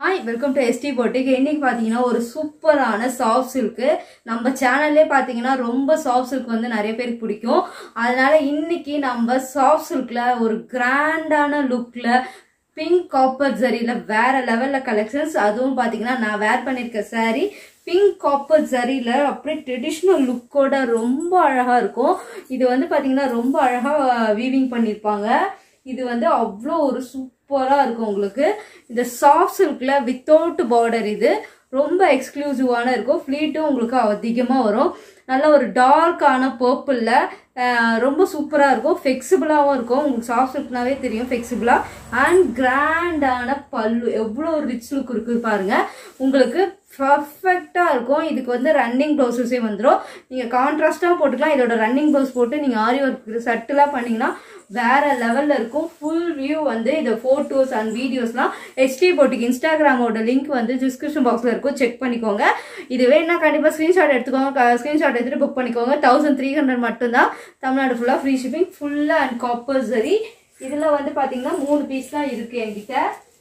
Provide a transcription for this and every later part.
hi welcome to ST போட்டிக்கு இன்னைக்கு பார்த்தீங்கன்னா ஒரு சூப்பரான சாஃப்ட் சில்க்கு நம்ம சேனல்லே பார்த்தீங்கன்னா ரொம்ப சாஃப்ட் சில்க் வந்து நிறைய பேருக்கு பிடிக்கும் அதனால இன்னைக்கு நம்ம சாஃப்ட் சில்க்ல ஒரு கிராண்டான லுக்ல பிங்க் காப்பர் ஜரியில் வேற லெவலில் கலெக்ஷன்ஸ் அதுவும் பார்த்தீங்கன்னா நான் வேர் பண்ணியிருக்க saree பிங்க் காப்பர் ஜரியில் அப்படியே ட்ரெடிஷ்னல் லுக்கோட ரொம்ப அழகாக இருக்கும் இது வந்து பார்த்தீங்கன்னா ரொம்ப அழகாக வீவிங் பண்ணியிருப்பாங்க இது வந்து அவ்வளோ ஒரு சூப்பராக இருக்கும் உங்களுக்கு இந்த சாஃப்ட் சில்கில் வித்தவுட் பார்டர் இது ரொம்ப எக்ஸ்க்ளூசிவான இருக்கும் ஃப்ளீட்டும் உங்களுக்கு அதிகமாக வரும் நல்ல ஒரு டார்க்கான பர்பிளில் ரொம்ப சூப்பராக இருக்கும் ஃப்ளெக்சிபிளாகவும் இருக்கும் உங்களுக்கு சாஃப்ட் சில்க்னாவே தெரியும் ஃப்ளெக்சிபிளாக அண்ட் கிராண்டான பல்லு எவ்வளோ ரிச் லுக் இருக்குது பாருங்க உங்களுக்கு பர்ஃபெக்டாக இருக்கும் இதுக்கு வந்து ரன்னிங் ப்ளவுஸஸே வந்துடும் நீங்கள் கான்ட்ராஸ்டாக போட்டுக்கலாம் இதோட ரன்னிங் ப்ளவுஸ் போட்டு நீங்கள் ஆரி ஒர்க் சட்டிலாக பண்ணிங்கன்னா வேற லெவலில் இருக்கும் ஃபுல் வியூ வந்து இந்த ஃபோட்டோஸ் அண்ட் வீடியோஸ்லாம் ஹெச்டி போட்டிக்கு இன்ஸ்டாகிராமோட லிங்க் வந்து டிஸ்கிரிப்ஷன் பாக்ஸில் இருக்கும் செக் பண்ணிக்கோங்க இது வேணும்னா கண்டிப்பாக ஸ்க்ரீன்ஷாட் எடுத்துக்கோங்க ஸ்க்ரீன்ஷாட் எடுத்துகிட்டு புக் பண்ணிக்கோங்க தௌசண்ட் த்ரீ ஹண்ட்ரட் மட்டும்தான் தமிழ்நாடு ஃபுல்லாக ஃப்ரீ ஷிப்பிங் ஃபுல்லாக அண்ட் காப்பர் சரி இதில் வந்து பார்த்தீங்கன்னா மூணு பீஸ் தான் இருக்குது என்கிட்ட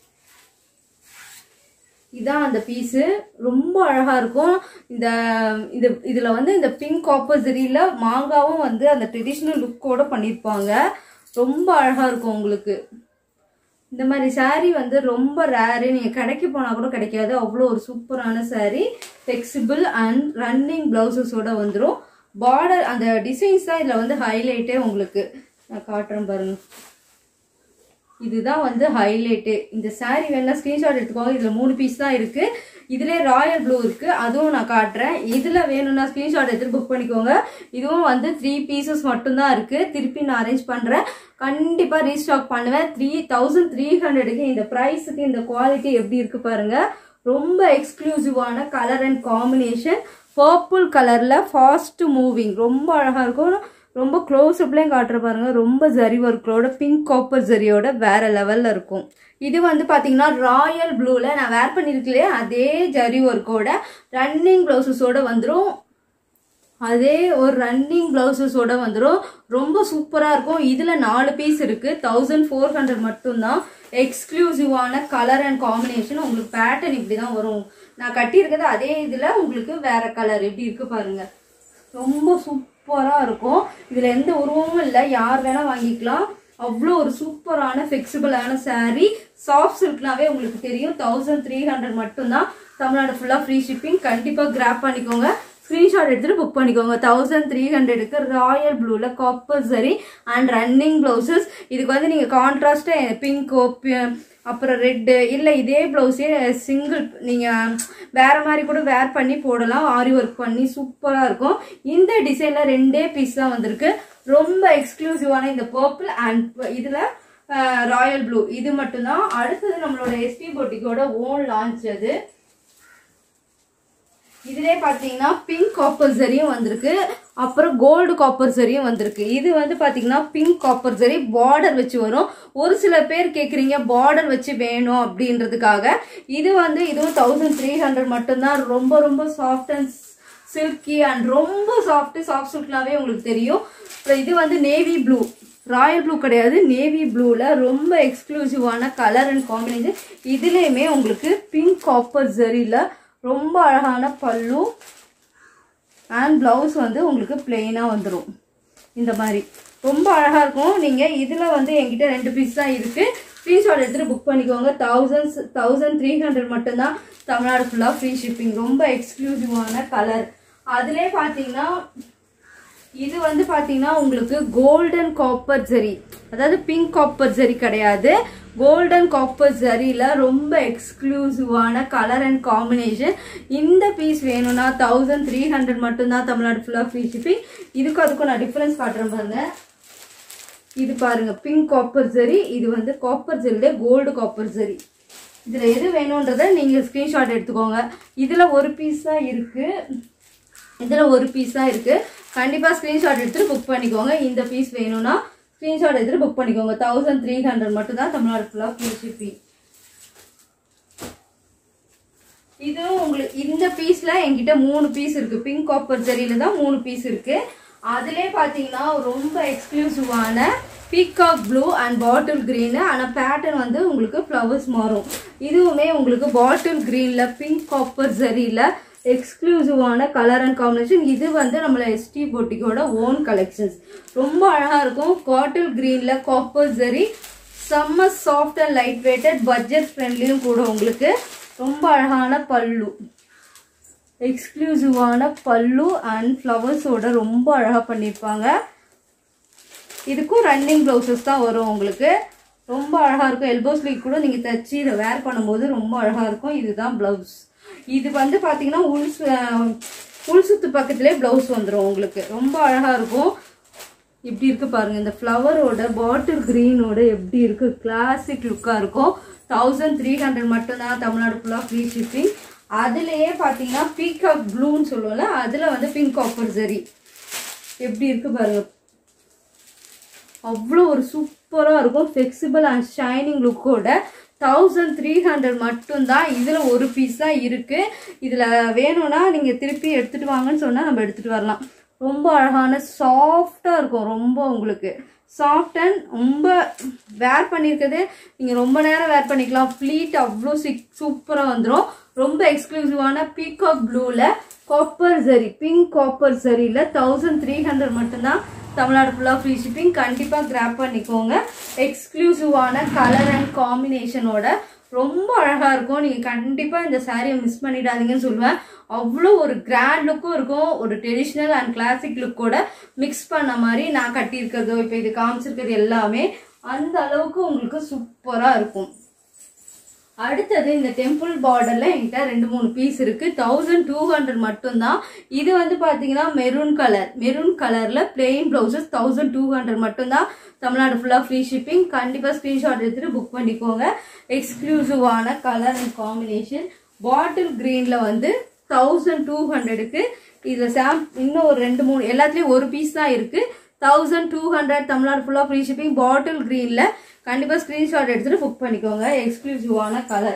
இதான் அந்த பீஸு ரொம்ப அழகா இருக்கும் இந்த இது இதுல வந்து இந்த பிங்க் காப்பர் ஜெரியில மாங்காவும் வந்து அந்த ட்ரெடிஷ்னல் லுக்கோட பண்ணியிருப்பாங்க ரொம்ப அழகா இருக்கும் உங்களுக்கு இந்த மாதிரி saree வந்து ரொம்ப ரேரு நீங்கள் கடைக்கு போனால் கூட கிடைக்காது அவ்வளோ ஒரு சூப்பரான saree ஃப்ளெக்சிபிள் அண்ட் ரன்னிங் ப்ளவுசஸோட வந்துடும் பார்டர் அந்த டிசைன்ஸ் தான் இதில் வந்து ஹைலைட்டே உங்களுக்கு நான் காட்டுறேன் பாருங்க இதுதான் வந்து ஹைலைட்டு இந்த saree வேணா ஸ்க்ரீன்ஷாட் எடுத்துக்கோங்க இதில் மூணு பீஸ் தான் இருக்கு இதுல ராயல் ப்ளூ இருக்கு அதுவும் நான் காட்டுறேன் இதுல வேணும்னா ஸ்க்ரீன்ஷாட் எடுத்து புக் பண்ணிக்கோங்க இதுவும் வந்து த்ரீ பீசஸ் மட்டும்தான் இருக்கு திருப்பி நான் அரேஞ்ச் பண்றேன் கண்டிப்பா ரீஸ்டாக் பண்ணுவேன் த்ரீ தௌசண்ட் த்ரீ ஹண்ட்ரடுக்கு இந்த ப்ரைஸுக்கு இந்த குவாலிட்டி எப்படி இருக்கு பாருங்க ரொம்ப எக்ஸ்க்ளூசிவான கலர் அண்ட் காம்பினேஷன் பர்பிள் கலர்ல ஃபாஸ்ட் மூவிங் ரொம்ப அழகா இருக்கும் ரொம்ப க்ளோஸ் அப்லேயும் காட்டுற பாருங்க ரொம்ப ஜரி ஒர்க்கோட பிங்க் காப்பர் ஜரியோட வேற லெவல்ல இருக்கும் இது வந்து பாத்தீங்கன்னா ராயல் ப்ளூல நான் வேர் பண்ணிருக்கலையே அதே ஜரி ஒர்க்கோட ரன்னிங் ப்ளவுசஸோட வந்துடும் அதே ஒரு ரன்னிங் பிளவுசஸோட வந்துடும் ரொம்ப சூப்பராக இருக்கும் இதில் நாலு பீஸ் இருக்கு தௌசண்ட் ஃபோர் ஹண்ட்ரட் மட்டும்தான் எக்ஸ்க்ளூசிவான கலர் அண்ட் காம்பினேஷன் உங்களுக்கு பேட்டர்ன் இப்படி தான் வரும் நான் கட்டியிருக்கிறது அதே இதில் உங்களுக்கு வேற கலர் எப்படி இருக்கு பாருங்க ரொம்ப சூப்பராக இருக்கும் இதில் எந்த உருவமும் இல்லை யார் வேணால் வாங்கிக்கலாம் அவ்வளோ ஒரு சூப்பரான ஃப்ளெக்சிபிளான saree சாஃப்ட் சில்க்னாவே உங்களுக்கு தெரியும் தௌசண்ட் த்ரீ ஹண்ட்ரட் மட்டும்தான் தமிழ்நாடு ஃபுல்லாக ஃப்ரீ ஷிப்பிங் கண்டிப்பாக கிராப் பண்ணிக்கோங்க ஸ்க்ரீன்ஷாட் எடுத்துட்டு புக் பண்ணிக்கோங்க தௌசண்ட் த்ரீ ஹண்ட்ரடுக்கு ராயல் ப்ளூவில் காப்பர் சரி அண்ட் ரன்னிங் ப்ளவுசஸ் இதுக்கு வந்து நீங்கள் கான்ட்ராஸ்டாக பிங்கோ அப்புறம் ரெட்டு இல்லை இதே ப்ளவுஸே சிங்கிள் நீங்கள் வேற மாதிரி கூட வேர் பண்ணி போடலாம் ஆரி ஒர்க் பண்ணி சூப்பராக இருக்கும் இந்த டிசைனில் ரெண்டே பீஸ் தான் வந்திருக்கு ரொம்ப எக்ஸ்க்ளூசிவான இந்த பர்பிள் அண்ட் இதில் ராயல் ப்ளூ இது மட்டும்தான் அடுத்தது நம்மளோட எஸ்பி பொட்டிக்கோட ஓன் லான்ச் அது இதுலேயே பார்த்தீங்கன்னா பிங்க் காப்பர் சரியும் வந்திருக்கு அப்புறம் கோல்டு காப்பர் சரியும் வந்திருக்கு இது வந்து பார்த்தீங்கன்னா பிங்க் காப்பர் சரி பார்டர் வச்சு வரும் ஒரு சில பேர் கேட்குறீங்க பார்டர் வச்சு வேணும் அப்படின்றதுக்காக இது வந்து இதுவும் தௌசண்ட் த்ரீ ஹண்ட்ரட் மட்டும்தான் ரொம்ப ரொம்ப சாஃப்ட் அண்ட் சில்கி அண்ட் ரொம்ப சாஃப்ட் சாஃப்ட் சில்க்னாவே உங்களுக்கு தெரியும் அப்புறம் இது வந்து நேவி ப்ளூ ராயல் ப்ளூ கிடையாது நேவி ப்ளூவில் ரொம்ப எக்ஸ்க்ளூசிவான கலர் அண்ட் காம்பினேஷன் இதுலேயுமே உங்களுக்கு பிங்க் காப்பர் ஜரியில் ரொம்ப அழகான பல்லு அண்ட் ப்ளவுஸ் வந்து உங்களுக்கு பிளெயினாக வந்துடும் இந்த மாதிரி ரொம்ப அழகாக இருக்கும் நீங்கள் இதில் வந்து என்கிட்ட ரெண்டு பீஸ் தான் இருக்குது ஸ்க்ரீன்ஷாட் எடுத்துகிட்டு புக் பண்ணிக்கோங்க தௌசண்ட் தௌசண்ட் த்ரீ ஹண்ட்ரட் மட்டும்தான் தமிழ்நாடு ஃபுல்லாக ஃப்ரீ ஷிப்பிங் ரொம்ப எக்ஸ்க்ளூசிவான கலர் அதிலே பார்த்தீங்கன்னா இது வந்து பார்த்தீங்கன்னா உங்களுக்கு கோல்டன் காப்பர் ஜரி அதாவது பிங்க் காப்பர் ஜரி கிடையாது கோல்டன் காப்பர் ஜரியில் ரொம்ப எக்ஸ்க்ளூசிவான கலர் அண்ட் காம்பினேஷன் இந்த பீஸ் வேணும்னா தௌசண்ட் த்ரீ ஹண்ட்ரட் மட்டும்தான் தமிழ்நாடு ஃபுல்லாக ஃப்ரீ ஷிப்பிங் இதுக்கும் அதுக்கும் நான் டிஃப்ரென்ஸ் காட்டுறேன் பாருங்க இது பாருங்க பிங்க் காப்பர் ஜரி இது வந்து காப்பர் ஜரியில கோல்டு காப்பர் ஜரி இதில் எது வேணுன்றதை நீங்கள் ஸ்க்ரீன்ஷாட் எடுத்துக்கோங்க இதில் ஒரு பீஸ் தான் இருக்குது இதில் ஒரு பீஸ் தான் இருக்குது கண்டிப்பாக ஸ்க்ரீன்ஷாட் எடுத்துகிட்டு புக் பண்ணிக்கோங்க இந்த பீஸ் வேணும்னா ஸ்க்ரீன்ஷாட் எடுத்துகிட்டு புக் பண்ணிக்கோங்க தௌசண்ட் த்ரீ ஹண்ட்ரட் மட்டும் தான் தமிழ்நாடு ஃபுல்லாக ஃப்ரீ ஷிப்பிங் இதுவும் உங்களுக்கு இந்த பீஸ்ல என்கிட்ட மூணு பீஸ் இருக்கு பிங்க் காப்பர் ஜரியில தான் மூணு பீஸ் இருக்கு அதிலே பார்த்தீங்கன்னா ரொம்ப எக்ஸ்க்ளூசிவான peacock blue and bottle green ஆனால் பேட்டர்ன் வந்து உங்களுக்கு ஃப்ளவர்ஸ் மாறும் இதுவுமே உங்களுக்கு பாட்டில் கிரீன்ல பிங்க் காப்பர் ஜரியில எக்ஸ்க்ளூசிவான கலர் அண்ட் காம்பினேஷன் இது வந்து நம்மள எஸ்டி பொட்டிக்கோட ஓன் கலெக்ஷன்ஸ் ரொம்ப அழகா இருக்கும் காட்டில் கிரீன்ல காப்பர் ஜரி செம்ம soft and light weighted budget ஃப்ரெண்ட்லியும் கூட உங்களுக்கு ரொம்ப அழகான பல்லு எக்ஸ்க்ளூசிவான பல்லு அண்ட் ஃப்ளவர்ஸோட ரொம்ப அழகாக பண்ணியிருப்பாங்க இதுக்கும் ரன்னிங் ப்ளவுசஸ் தான் வரும் உங்களுக்கு ரொம்ப அழகாக இருக்கும் எல்போ ஸ்லீவ் கூட நீங்கள் தச்சு இதை வேர் பண்ணும்போது ரொம்ப அழகாக இருக்கும் இதுதான் ப்ளவுஸ் இது வந்து பார்த்தீங்கன்னா உள் சு- அஹ் உள் சுத்து பக்கத்துலேயே ப்ளவுஸ் வந்துடும் உங்களுக்கு ரொம்ப அழகாக இருக்கும் இப்படி இருக்கு பாருங்க இந்த ஃப்ளவரோட பாட்டில் க்ரீனோட எப்படி இருக்கு கிளாசிக் லுக்காக இருக்கும் தௌசண்ட் த்ரீ ஹண்ட்ரட் மட்டும்தான் தமிழ்நாடு ஃபுல்லாக ஃப்ரீ ஷிப்பிங் அதுலேயே பார்த்தீங்கன்னா பீகாக் ப்ளூன்னு சொல்லுவோம்ல அதில் வந்து பிங்க் காப்பர் ஜரி எப்படி இருக்கு பாருங்க அவ்வளோ ஒரு சூப்பராக இருக்கும் ஃப்ளெக்சிபிள் அண்ட் ஷைனிங் லுக்கோட தௌசண்ட் த்ரீ ஹண்ட்ரட் மட்டும்தான் இதில் ஒரு பீஸ் தான் இருக்குது இதில் வேணும்னா நீங்கள் திருப்பி எடுத்துகிட்டு வாங்கன்னு சொன்னால் நம்ம எடுத்துகிட்டு வரலாம் ரொம்ப அழகான சாஃப்டாக இருக்கும் ரொம்ப உங்களுக்கு சாஃப்ட் அண்ட் ரொம்ப வேர் பண்ணியிருக்கிறது நீங்கள் ரொம்ப நேரம் வேர் பண்ணிக்கலாம் ஃப்ளீட் அவ்வளோ சிக் சூப்பராக வந்துடும் ரொம்ப எக்ஸ்க்ளூசிவான பீகாக் ப்ளூவில் காப்பர் ஜரி பிங்க் காப்பர் ஜரியில் தௌசண்ட் த்ரீ ஹண்ட்ரட் மட்டும்தான் தமிழ்நாடு ஃபுல்லாக ஃப்ரீ ஷிப்பிங் கண்டிப்பாக கிராப் பண்ணிக்கோங்க எக்ஸ்க்ளூசிவான கலர் அண்ட் காம்பினேஷனோட ரொம்ப அழகாக இருக்கும் நீங்கள் கண்டிப்பாக இந்த சாரியை மிஸ் பண்ணிடாதீங்கன்னு சொல்லுவேன் அவ்வளோ ஒரு கிராண்ட் லுக்கும் இருக்கும் ஒரு ட்ரெடிஷ்னல் அண்ட் கிளாசிக் லுக்கோட மிக்ஸ் பண்ண மாதிரி நான் கட்டியிருக்கிறதோ இப்போ இது காமிச்சிருக்கிறது எல்லாமே அந்த அளவுக்கு உங்களுக்கு சூப்பராக இருக்கும் அடுத்தது இந்த டெம்பிள் பார்டர்ல என்கிட்ட ரெண்டு மூணு பீஸ் இருக்கு தௌசண்ட் டூ ஹண்ட்ரட் மட்டும்தான் இது வந்து பாத்தீங்கன்னா மெரூன் கலர் மெரூன் கலர்ல plain blouses thousand two hundred மட்டும்தான் தமிழ்நாடு ஃபுல்லா ஃப்ரீ ஷிப்பிங் கண்டிப்பா ஸ்கிரீன்ஷாட் எடுத்துட்டு புக் பண்ணிக்கோங்க எக்ஸ்க்ளூசிவான கலர் அண்ட் காம்பினேஷன் பாட்டில் கிரீன்ல வந்து தௌசண்ட் டூ ஹண்ட்ரடுக்கு இதுல சாம் இன்னும் ஒரு ரெண்டு மூணு எல்லாத்துலயும் ஒரு பீஸ் தான் இருக்கு தௌசண்ட் டூ ஹண்ட்ரட் தமிழ்நாடு ஃபுல்லா ஃப்ரீ ஷிப்பிங் பாட்டில் கிரீன்ல கண்டிப்பா ஸ்கிரீன்ஷாட் எடுத்துட்டு புக் பண்ணிக்கோங்க எக்ஸ்க்ளூசிவான கலர்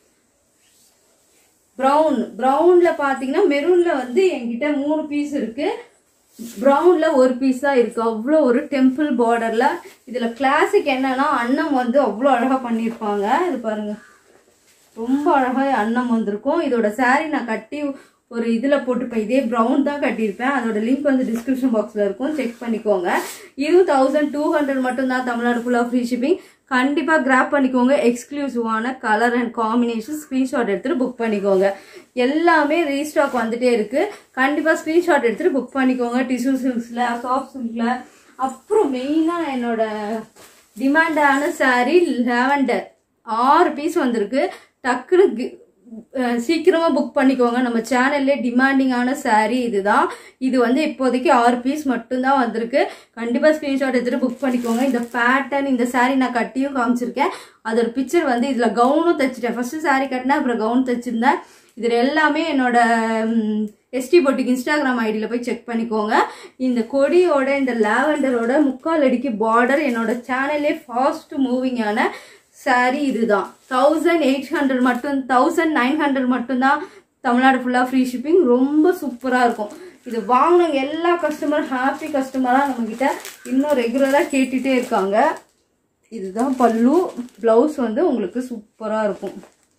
ப்ரௌன் ப்ரௌன்ல பாத்தீங்கன்னா மெரூன்ல வந்து என்கிட்ட மூணு பீஸ் இருக்கு ப்ரௌன்ல ஒரு பீஸ் தான் இருக்கு அவ்வளோ ஒரு டெம்பிள் பார்டர்ல இதுல கிளாசிக் என்னன்னா அன்னம் வந்து அவ்வளோ அழகா பண்ணியிருப்பாங்க இது பாருங்க ரொம்ப அழகா அன்னம் வந்திருக்கும் இதோட saree நான் கட்டி ஒரு இதுல போட்டுப்பேன் இதே ப்ரௌன் தான் கட்டியிருப்பேன் அதோட லிங்க் வந்து டிஸ்கிரிப்ஷன் பாக்ஸ்ல இருக்கும் செக் பண்ணிக்கோங்க இதுவும் தௌசண்ட் டூ ஹண்ட்ரட் மட்டும்தான் தமிழ்நாடு ஃபுல்லாக ஃப்ரீ ஷிப்பிங் கண்டிப்பா கிராப் பண்ணிக்கோங்க எக்ஸ்க்ளூசிவான கலர் அண்ட் காம்பினேஷன் ஸ்கிரீன்ஷாட் எடுத்துட்டு புக் பண்ணிக்கோங்க எல்லாமே ரீஸ்டாக் வந்துட்டே இருக்கு கண்டிப்பா ஸ்கிரீன்ஷாட் எடுத்துட்டு புக் பண்ணிக்கோங்க டிஷ்யூ சில்க்ஸ்ல சாஃப்ட் சில்க்ல அப்புறம் மெயினா என்னோட டிமாண்டான saree லாவெண்டர் ஆறு பீஸ் வந்திருக்கு டக்குனு கி- அஹ் சீக்கிரமா புக் பண்ணிக்கோங்க நம்ம சேனல்லே டிமாண்டிங்கான saree இதுதான் இது வந்து இப்போதைக்கு ஆறு பீஸ் மட்டும்தான் வந்திருக்கு கண்டிப்பா ஸ்கிரீன்ஷாட் எடுத்துட்டு புக் பண்ணிக்கோங்க இந்த பேட்டர்ன் இந்த saree நான் கட்டியும் காமிச்சிருக்கேன் அதோட பிக்சர் வந்து இதுல கவுனும் தைச்சிட்டேன் ஃபர்ஸ்ட் saree கட்டினேன் அப்புறம் கவுன் தைச்சிருந்தேன் இதுல எல்லாமே என்னோட எஸ்டி பொட்டிக் இன்ஸ்டாகிராம் ஐடியில் போய் செக் பண்ணிக்கோங்க இந்த கொடியோட இந்த லாவெண்டரோட முக்கால் அடிக்கு பார்டர் என்னோட சேனல்லே ஃபாஸ்ட் மூவிங்கான saree இதுதான் தௌசண்ட் எயிட் ஹண்ட்ரட் மட்டும் தௌசண்ட் நைன் ஹண்ட்ரட் மட்டும்தான் தமிழ்நாடு ஃபுல்லாக ஃப்ரீ ஷிப்பிங் ரொம்ப சூப்பராக இருக்கும் இது வாங்கினவங்க எல்லா கஸ்டமரும் ஹாப்பி கஸ்டமராக நம்மக்கிட்ட இன்னும் ரெகுலராக கேட்டுகிட்டே இருக்காங்க இதுதான் பல்லு ப்ளவுஸ் வந்து உங்களுக்கு சூப்பராக இருக்கும்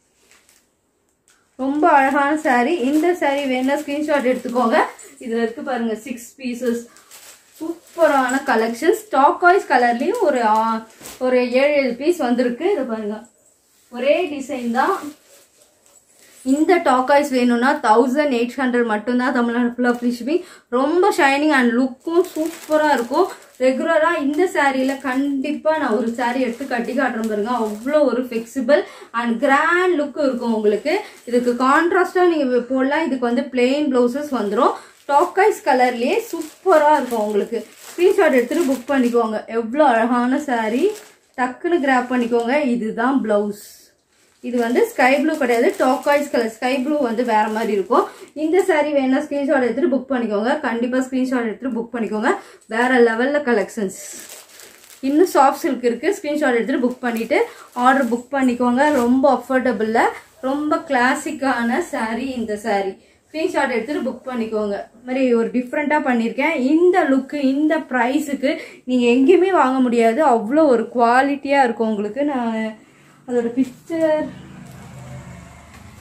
ரொம்ப அழகான saree இந்த saree வேணா ஸ்கிரீன்ஷாட் எடுத்துக்கோங்க இதுல இருக்கு பாருங்க சிக்ஸ் பீசஸ் சூப்பரான கலெக்ஷன் ஸ்டாக் வாய்ஸ் கலர்லயும் ஒரு ஆ- ஒரு ஏழு ஏழு பீஸ் வந்திருக்கு இதை பாருங்க ஒரே டிசைன் தான் இந்த டாக்காய்ஸ் வேணும்னா தௌசண்ட் எயிட் ஹண்ட்ரட் மட்டும்தான் தமிழ்நாடு ஃபுல்லாக ஃப்ரீ ஷிப்பிங் ரொம்ப ஷைனிங் அண்ட் லுக்கும் சூப்பராக இருக்கும் ரெகுலராக இந்த சாரியில் கண்டிப்பாக நான் ஒரு saree எடுத்து கட்டி காட்டுறேன் பாருங்க அவ்வளோ ஒரு ஃபிளெக்சிபிள் அண்ட் கிராண்ட் லுக் இருக்கும் உங்களுக்கு இதுக்கு கான்ட்ராஸ்டாக நீங்கள் போடலாம் இதுக்கு வந்து பிளெயின் ப்ளவுசஸ் வந்துடும் டாக்காய்ஸ் கலர்லேயே சூப்பராக இருக்கும் உங்களுக்கு ஸ்க்ரீன்ஷாட் எடுத்துகிட்டு புக் பண்ணிக்கோங்க எவ்வளோ அழகான saree டக்குன்னு கிராப் பண்ணிக்கோங்க இதுதான் ப்ளவுஸ் இது வந்து ஸ்கை ப்ளூ கிடையாது டாக்காய்ஸ் கலர் ஸ்கை ப்ளூ வந்து வேற மாதிரி இருக்கும் இந்த saree வேணா ஸ்கிரீன்ஷாட் எடுத்துட்டு புக் பண்ணிக்கோங்க கண்டிப்பா ஸ்கிரீன்ஷாட் எடுத்துட்டு புக் பண்ணிக்கோங்க வேற லெவல்ல கலெக்ஷன்ஸ் இன்னும் சாஃப்ட் சில்க் இருக்கு ஸ்கிரீன்ஷாட் எடுத்துட்டு புக் பண்ணிட்டு ஆர்டர் புக் பண்ணிக்கோங்க ரொம்ப அஃபோர்டபுள்ல ரொம்ப கிளாசிக்கான saree இந்த saree ஸ்க்ரீன்ஷாட் எடுத்துட்டு புக் பண்ணிக்கோங்க இந்த மாதிரி ஒரு டிஃப்ரெண்ட்டாக பண்ணியிருக்கேன் இந்த லுக்கு இந்த ப்ரைஸுக்கு நீங்கள் எங்கேயுமே வாங்க முடியாது அவ்வளோ ஒரு குவாலிட்டியாக இருக்கும் உங்களுக்கு நான் அதோட பிக்சர்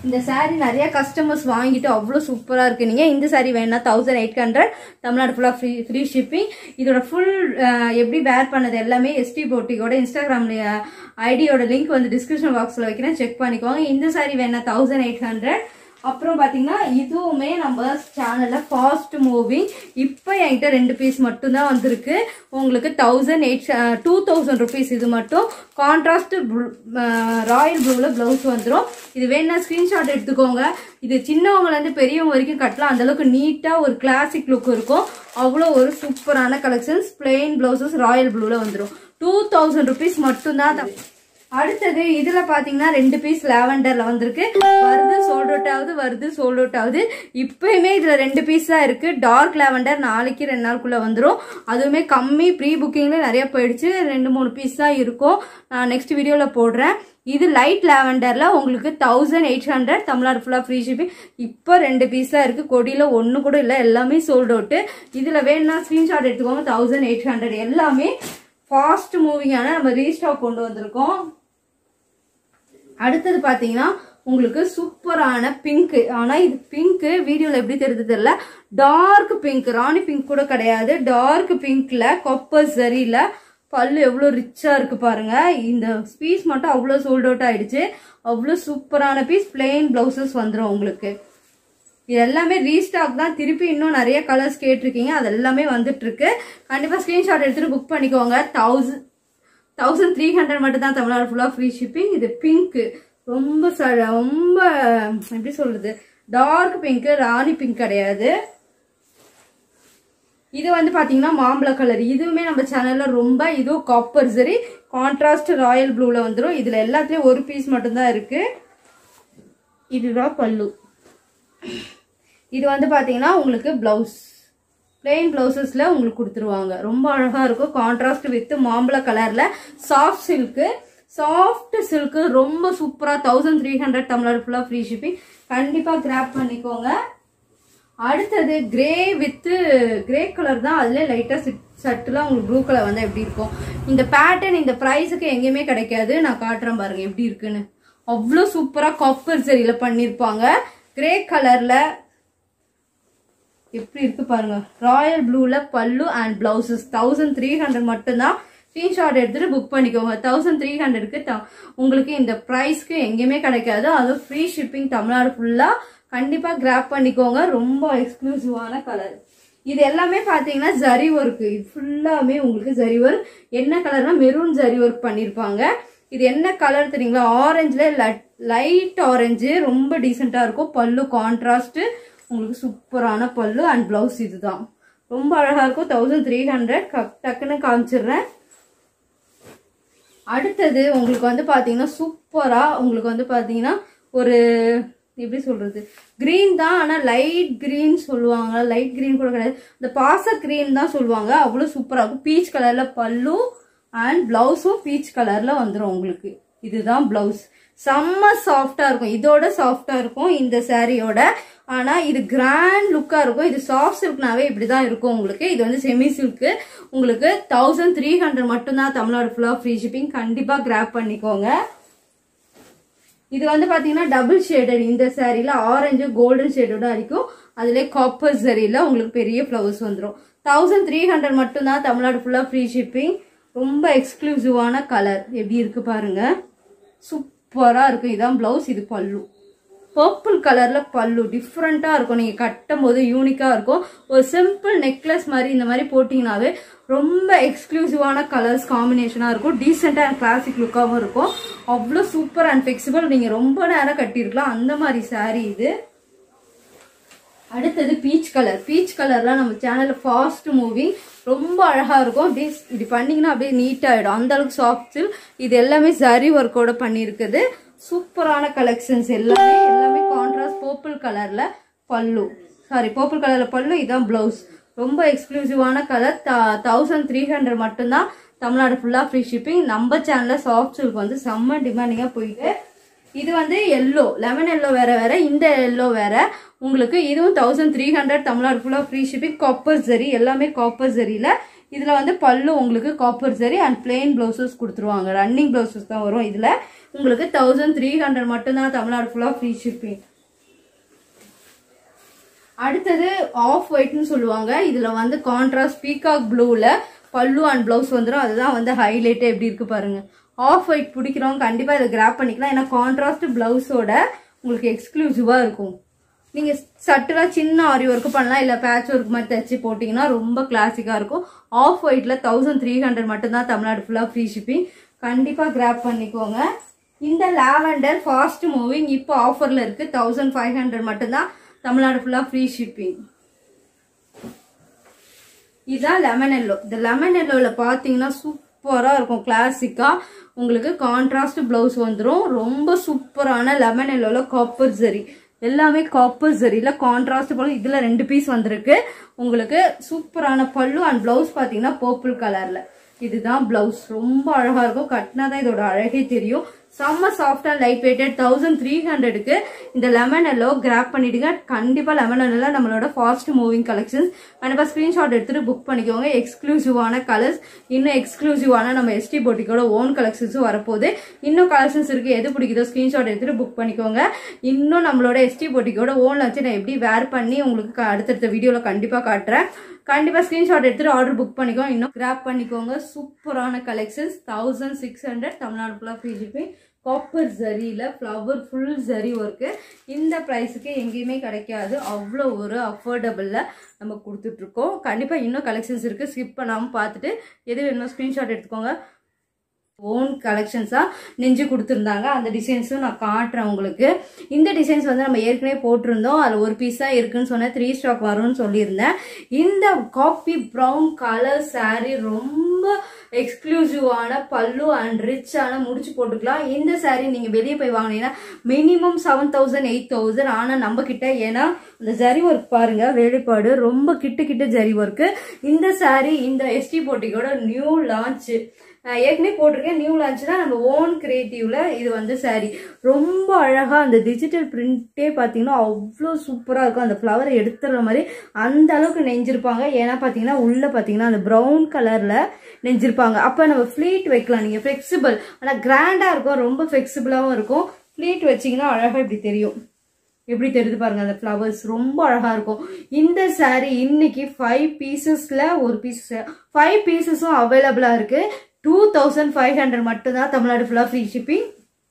இந்த saree நிறைய கஸ்டமர்ஸ் வாங்கிட்டு அவ்வளோ சூப்பராக இருக்கு நீங்கள் இந்த saree வேணா தௌசண்ட் எயிட் ஹண்ட்ரட் தமிழ்நாடு ஃபுல்லாக ஃப்ரீ ஃப்ரீ ஷிப்பிங் இதோட ஃபுல் எப்படி வேர் பண்ணது எல்லாமே எஸ்டி போட்டிக்கோட இன்ஸ்டாகிராம்ல ஐடியோட லிங்க் வந்து டிஸ்கிரிப்ஷன் பாக்ஸில் வைக்கிறேன் செக் பண்ணிக்கோங்க இந்த saree வேணா தௌசண்ட் எயிட் ஹண்ட்ரட் அப்புறம் பார்த்தீங்கன்னா இதுவுமே நம்ம சேனலில் ஃபாஸ்ட் மூவிங் இப்போ என்கிட்ட ரெண்டு பீஸ் மட்டும்தான் வந்திருக்கு உங்களுக்கு thousand eight two thousand rupees இது மட்டும் கான்ட்ராஸ்ட் ராயல் ப்ளூவில் ப்ளவுஸ் வந்துடும் இது வேணா ஸ்க்ரீன்ஷாட் எடுத்துக்கோங்க இது சின்னவங்கலேருந்து பெரியவங்க வரைக்கும் கட்டலாம் அந்தளவுக்கு நீட்டாக ஒரு கிளாசிக் லுக் இருக்கும் அவ்வளோ ஒரு சூப்பரான கலெக்ஷன்ஸ் பிளெயின் ப்ளவுசஸ் ராயல் ப்ளூவில் வந்துடும் டூ தௌசண்ட் ருபீஸ் மட்டும்தான் த- அடுத்தது இதுல பாத்தீங்கன்னா ரெண்டு பீஸ் லாவெண்டர்ல வந்திருக்கு வருது சோல்ட் அவுட் ஆகுது வருது சோல்ட் அவுட் ஆகுது இப்பயுமே இதுல ரெண்டு பீஸ் தான் இருக்கு டார்க் லாவெண்டர் நாளைக்கு ரெண்டு நாளுக்குள்ள வந்துடும் அதுவுமே கம்மி ப்ரீ புக்கிங்ல நிறைய போயிடுச்சு ரெண்டு மூணு பீஸ் தான் இருக்கும் நான் நெக்ஸ்ட் வீடியோல போடுறேன் இது லைட் லாவெண்டர்ல உங்களுக்கு தௌசண்ட் எயிட் ஹண்ட்ரட் தமிழ்நாடு ஃபுல்லா ஃப்ரீ ஷிப்பிங் இப்போ ரெண்டு பீஸ் தான் இருக்கு கொடியில ஒன்று கூட இல்லை எல்லாமே சோல்ட் அவுட் இதுல வேணும்னா ஸ்கிரீன்ஷாட் எடுத்துக்கோங்க தௌசண்ட் எயிட் ஹண்ட்ரட் எல்லாமே ஃபாஸ்ட் மூவிங்கான நம்ம ரீஸ்டாக் கொண்டு வந்திருக்கோம் அடுத்தது பார்த்தீங்கன்னா உங்களுக்கு சூப்பரான பிங்க் ஆனா இது பிங்க் வீடியோல எப்படி தெரியுது தெரியல டார்க் பிங்க் ராணி பிங்க் கூட கிடையாது டார்க் பிங்க்ல கொப்பர் சரியில பல்லு எவ்வளோ ரிச்சா இருக்கு பாருங்க இந்த பீஸ் மட்டும் அவ்வளோ சோல்ட் அவுட் ஆயிடுச்சு அவ்வளோ சூப்பரான பீஸ் பிளெயின் பிளவுசஸ் வந்துடும் உங்களுக்கு இது எல்லாமே ரீஸ்டாக் தான் திருப்பி இன்னும் நிறைய கலர்ஸ் கேட்டிருக்கீங்க அது எல்லாமே வந்துட்டு இருக்கு கண்டிப்பா ஸ்கிரீன்ஷாட் எடுத்துட்டு புக் பண்ணிக்கோங்க தௌசண்ட் தௌசண்ட் த்ரீ ஹண்ட்ரட் மட்டும் தான் தமிழ்நாடு ஃபுல்லாக ஃப்ரீ ஷிப்பிங் இது பிங்க் ரொம்ப ச ரொம்ப எப்படி சொல்றது டார்க் பிங்க் ராணி பிங்க் கிடையாது இது வந்து பாத்தீங்கன்னா மாம்பழ கலர் இதுவுமே நம்ம சேனல்ல ரொம்ப இதுவும் காப்பர் சரி கான்ட்ராஸ்ட் ராயல் ப்ளூல வந்துடும் இதுல எல்லாத்துலயும் ஒரு பீஸ் மட்டும்தான் இருக்கு இதுதான் பல்லு இது வந்து பாத்தீங்கன்னா உங்களுக்கு பிளவுஸ் பிளெயின் பிளவுசஸ்ல உங்களுக்கு கொடுத்துருவாங்க ரொம்ப அழகா இருக்கும் கான்ட்ராஸ்ட் வித் மாம்பழ கலர்ல சாஃப்ட் சில்க்கு சாஃப்ட் சில்க்கு ரொம்ப சூப்பரா தௌசண்ட் த்ரீ ஹண்ட்ரட் தமிழ்நாடு ஃபுல்லா ஃப்ரீ ஷிப்பிங் கண்டிப்பா கிராப் பண்ணிக்கோங்க அடுத்தது கிரே வித்து கிரே கலர் தான் அதுல லைட்டா சட்டுலாம் உங்களுக்கு ப்ளூ கலர் வந்து எப்படி இருக்கும் இந்த பேட்டர்ன் இந்த ப்ரைஸுக்கு எங்கேயுமே கிடைக்காது நான் காட்டுறேன் பாருங்க எப்படி இருக்குன்னு அவ்வளோ சூப்பரா காப்பர் சரியில பண்ணிருப்பாங்க கிரே கலர்ல எப்படி இருக்கு பாருங்க ராயல் ப்ளூல pallu and blouses thousand three hundred மட்டும்தான் ஸ்க்ரீன்ஷாட் எடுத்துட்டு புக் பண்ணிக்கோங்க தௌசண்ட் த்ரீ ஹண்ட்ரட்க்கு உங்களுக்கு இந்த ப்ரைஸ்க்கு எங்கேயுமே கிடைக்காது அதுவும் ஃப்ரீ ஷிப்பிங் தமிழ்நாடு ஃபுல்லா கண்டிப்பா கிராப் பண்ணிக்கோங்க ரொம்ப எக்ஸ்க்ளூசிவான கலர் இது எல்லாமே பாத்தீங்கன்னா ஜரி ஒர்க் இது ஃபுல்லாமே உங்களுக்கு ஜரி ஒர்க் என்ன கலர்னா மெரூன் ஜரி ஒர்க் பண்ணிருப்பாங்க இது என்ன கலர் தெரியுங்களா ஆரஞ்சுல லைட் ஆரஞ்சு ரொம்ப டீசெண்டா இருக்கும் பல்லு கான்ட்ராஸ்ட் உங்களுக்கு சூப்பரான பல்லு அண்ட் பிளவுஸ் இதுதான் ரொம்ப அழகா இருக்கும் தௌசண்ட் த்ரீ ஹண்ட்ரட் டக்குன்னு காமிச்சிடுறேன் அடுத்தது உங்களுக்கு வந்து பாத்தீங்கன்னா சூப்பரா உங்களுக்கு வந்து பாத்தீங்கன்னா ஒரு எப்படி சொல்றது கிரீன் தான் ஆனா லைட் கிரீன் சொல்லுவாங்க லைட் கிரீன் கூட கிடையாது இந்த பாச கிரீன் தான் சொல்லுவாங்க அவ்வளவு சூப்பரா இருக்கும் பீச் கலர்ல பல்லு அண்ட் பிளவுஸும் பீச் கலர்ல வந்துடும் உங்களுக்கு இதுதான் பிளவுஸ் செம்ம சாஃப்டா இருக்கும் இதோட சாஃப்டா இருக்கும் இந்த சாரியோட ஆனா இது கிராண்ட் லுக்கா இருக்கும் இது சாஃப்ட் சில்க்னாவே இப்படிதான் இருக்கும் உங்களுக்கு இது வந்து செமி சில்க் உங்களுக்கு தௌசண்ட் த்ரீ ஹண்ட்ரட் மட்டும்தான் தமிழ்நாடு ஃபுல்லா ஃப்ரீ ஷிப்பிங் கண்டிப்பா கிராப் பண்ணிக்கோங்க இது வந்து பாத்தீங்கன்னா டபுள் ஷேடட் இந்த சாரில ஆரஞ்சு கோல்டன் ஷேடோட அடிக்கும் அதுல காப்பர் சரியில உங்களுக்கு பெரிய ஃப்ளவர்ஸ் வந்துடும் தௌசண்ட் த்ரீ ஹண்ட்ரட் மட்டும்தான் தமிழ்நாடு ஃபுல்லா ஃப்ரீ ஷிப்பிங் ரொம்ப எக்ஸ்க்ளூசிவான கலர் எப்படி இருக்கு பாருங்க சூப்பரா இருக்கும் இதான் பிளவுஸ் இது பல்லு பர்பிள் கலர்ல பல்லு டிஃப்ரெண்டா இருக்கும் நீங்க கட்டும் போது யூனிக்கா இருக்கும் ஒரு சிம்பிள் நெக்லஸ் மாதிரி இந்த மாதிரி போட்டீங்கன்னாவே ரொம்ப எக்ஸ்க்ளூசிவான கலர்ஸ் காம்பினேஷனா இருக்கும் டீசெண்டா அண்ட் கிளாசிக் லுக்காவும் இருக்கும் அவ்வளோ சூப்பர் அண்ட் ஃபிளெக்சிபிள் நீங்க ரொம்ப நேரம் கட்டியிருக்கலாம் அந்த மாதிரி saree இது அடுத்தது பீச் கலர் பீச் கலர்லாம் நம்ம சேனல்ல ஃபாஸ்ட் மூவிங் ரொம்ப அழகா இருக்கும் அப்படியே இப்படி பண்ணீங்கன்னா அப்படியே நீட் ஆயிடும் அந்த அளவுக்கு சாஃப்ட் இது எல்லாமே சரி ஒர்க்கோட பண்ணியிருக்குது சூப்பரான கலெக்ஷன்ஸ் எல்லாமே எல்லாமே கான்ட்ராஸ்ட் பர்பிள் கலர்ல பல்லு சாரி பர்பிள் கலர்ல பல்லு இதான் பிளவுஸ் ரொம்ப எக்ஸ்க்ளூசிவான கலர் தௌசண்ட் த்ரீ ஹண்ட்ரட் மட்டும்தான் தமிழ்நாடு ஃபுல்லா ஃப்ரீ ஷிப்பிங் நம்ம சேனல்ல சாஃப்ட் சில்க் வந்து செம்ம டிமாண்டிங்கா போயிட்டு இது வந்து எல்லோ லெமன் எல்லோ வேற வேற இந்த எல்லோ வேற உங்களுக்கு இதுவும் தௌசண்ட் த்ரீ ஹண்ட்ரட் தமிழ்நாடு ஃபுல்லாக ஃப்ரீ ஷிப்பிங் காப்பர் ஜரி எல்லாமே காப்பர் ஜரியில இதில் வந்து பல்லு உங்களுக்கு காப்பர் சரி அண்ட் பிளெயின் ப்ளவுசஸ் கொடுத்துருவாங்க ரன்னிங் ப்ளவுசஸ் தான் வரும் இதில் உங்களுக்கு தௌசண்ட் த்ரீ ஹண்ட்ரட் மட்டும்தான் தமிழ்நாடு ஃபுல்லாக ஃப்ரீ ஷிப்பிங் அடுத்தது ஆஃப் ஒயிட்னு சொல்லுவாங்க இதில் வந்து கான்ட்ராஸ்ட் பீகாக் ப்ளூவில் பல்லு அண்ட் ப்ளவுஸ் வந்துடும் அதுதான் வந்து ஹைலைட்டே எப்படி இருக்கு பாருங்க ஆஃப் ஒயிட் பிடிக்கிறவங்க கண்டிப்பாக இதை கிராப் பண்ணிக்கலாம் ஏன்னா கான்ட்ராஸ்ட் ப்ளவுஸோட உங்களுக்கு எக்ஸ்க்ளூசிவாக இருக்கும் நீங்கள் சட்டுலாக சின்ன ஆரி ஒர்க்கு பண்ணலாம் இல்லை பேட்ச் ஒர்க் மாதிரி தைச்சி போட்டிங்கன்னா ரொம்ப கிளாசிக்காக இருக்கும் ஆஃப் ஒயிட்டில் தௌசண்ட் த்ரீ ஹண்ட்ரட் மட்டும்தான் தமிழ்நாடு ஃபுல்லாக ஃப்ரீ ஷிப்பிங் கண்டிப்பாக கிராப் பண்ணிக்கோங்க இந்த லாவெண்டர் ஃபாஸ்ட் மூவிங் இப்போ ஆஃபரில் இருக்குது தௌசண்ட் ஃபைவ் ஹண்ட்ரட் மட்டும்தான் தமிழ்நாடு ஃபுல்லாக ஃப்ரீ ஷிப்பிங் இதுதான் லெமன் எல்லோ இந்த லெமன் எல்லோவில் பார்த்தீங்கன்னா சூப்பராக இருக்கும் கிளாசிக்காக உங்களுக்கு கான்ட்ராஸ்ட் ப்ளவுஸ் வந்துடும் ரொம்ப சூப்பரான லெமன் எல்லோவில் காப்பர் ஜரி எல்லாமே காப்பர் ஜரியில் கான்ட்ராஸ்ட் ப்ளவுஸ் இதில் ரெண்டு பீஸ் வந்திருக்கு உங்களுக்கு சூப்பரான பல்லு அண்ட் ப்ளவுஸ் பார்த்தீங்கன்னா பர்பிள் கலரில் இதுதான் ப்ளவுஸ் ரொம்ப அழகாக இருக்கும் கட்டினா தான் இதோட அழகே தெரியும் செம்ம சாஃப்டா லைட் வெயிட்டட் தௌசண்ட் த்ரீ ஹண்ட்ரடுக்கு இந்த லெமன் எல்லோ கிராப் பண்ணிடுங்க கண்டிப்பாக லெமன் எல்லோ நம்மளோட ஃபாஸ்ட் மூவிங் கலெக்ஷன்ஸ் கண்டிப்பாக ஸ்க்ரீன்ஷாட் எடுத்துட்டு புக் பண்ணிக்கோங்க எக்ஸ்க்ளூசிவான கலர்ஸ் இன்னும் எக்ஸ்க்ளூசிவான நம்ம எஸ்டி போட்டிக்கோட ஓன் கலெக்ஷன்ஸும் வரப்போகுது இன்னும் கலெக்ஷன்ஸ் இருக்கு எது பிடிக்குதோ ஸ்க்ரீன்ஷாட் எடுத்துட்டு புக் பண்ணிக்கோங்க இன்னும் நம்மளோட எஸ்டி போட்டிக்கோட ஓன்ல வச்சு நான் எப்படி வேர் பண்ணி உங்களுக்கு க- அடுத்தடுத்த வீடியோவில் கண்டிப்பாக காட்டுறேன் கண்டிப்பாக ஸ்க்ரீன்ஷாட் எடுத்துட்டு ஆர்டர் புக் பண்ணிக்கோங்க இன்னும் கிராப் பண்ணிக்கோங்க சூப்பரான collections thousand six hundred Tamil Nadu ஃபுல்லாக ஃப்ரீ ஷிப்பிங் காப்பர் ஜரியில் ஃப்ளவர் ஃபுல் ஜரி ஒர்க்கு இந்த ப்ரைஸுக்கு எங்கேயுமே கிடைக்காது அவ்வளோ ஒரு அஃபோர்டபுளில் நம்ம கொடுத்துட்ருக்கோம் கண்டிப்பாக இன்னும் கலெக்ஷன்ஸ் இருக்குது ஸ்கிப் பண்ணாமல் பார்த்துட்டு எது வேணுமோ ஸ்க்ரீன்ஷாட் எடுத்துக்கோங்க ஓன் கலெக்ஷன்ஸாக நெஞ்சு கொடுத்துருந்தாங்க அந்த டிசைன்ஸும் நான் காட்டுறேன் உங்களுக்கு இந்த டிசைன்ஸ் வந்து நம்ம ஏற்கனவே போட்டிருந்தோம் அதில் ஒரு பீஸ் தான் இருக்குன்னு சொன்னேன் த்ரீ ஸ்டாக் வரும்னு சொல்லியிருந்தேன் இந்த காப்பி ப்ரௌன் கலர் saree ரொம்ப எக்ஸ்க்ளூசிவான பல்லு அண்ட் ரிச்சான முடிச்சு போட்டுக்கலாம் இந்த saree நீங்கள் வெளியே போய் வாங்கினீங்கன்னா minimum seven thousand eight thousand ஆனால் நம்ம கிட்ட ஏன்னா இந்த ஜரி ஒர்க் பாருங்க வேலைப்பாடு ரொம்ப கிட்ட கிட்ட ஜரி ஒர்க்கு இந்த saree இந்த எஸ்டி போட்டிக்கோட நியூ லான்ச்சு நான் ஏற்கனவே போட்டிருக்கேன் நியூ லான்ச்னா நம்ம ஓன் கிரியேட்டிவ்ல இது வந்து saree ரொம்ப அழகா அந்த டிஜிட்டல் பிரிண்டே பார்த்தீங்கன்னா அவ்வளோ சூப்பராக இருக்கும் அந்த ஃப்ளவரை எடுத்துற மாதிரி அந்த அளவுக்கு நெஞ்சிருப்பாங்க ஏன்னா பார்த்தீங்கன்னா உள்ள பார்த்தீங்கன்னா அந்த ப்ரௌன் கலர்ல நெஞ்சிருப்பாங்க அப்போ நம்ம ஃப்ளீட் வைக்கலாம் நீங்கள் ஃப்ளெக்சிபிள் ஆனால் கிராண்டாக இருக்கும் ரொம்ப ஃப்ளெக்சிபிளாகவும் இருக்கும் ஃப்ளீட் வச்சிங்கன்னா அழகாக இப்படி தெரியும் எப்படி தெரியுது பாருங்க அந்த ஃப்ளவர்ஸ் ரொம்ப அழகா இருக்கும் இந்த saree இன்னைக்கு ஃபைவ் பீசஸ்ல ஒரு பீஸ் ஃபைவ் பீசஸும் அவைலபிளா இருக்கு டூ தௌசண்ட் ஃபைவ் ஹண்ட்ரட் மட்டும்தான் தமிழ்நாடு ஃபுல்லா ஃப்ரீ ஷிப்பிங்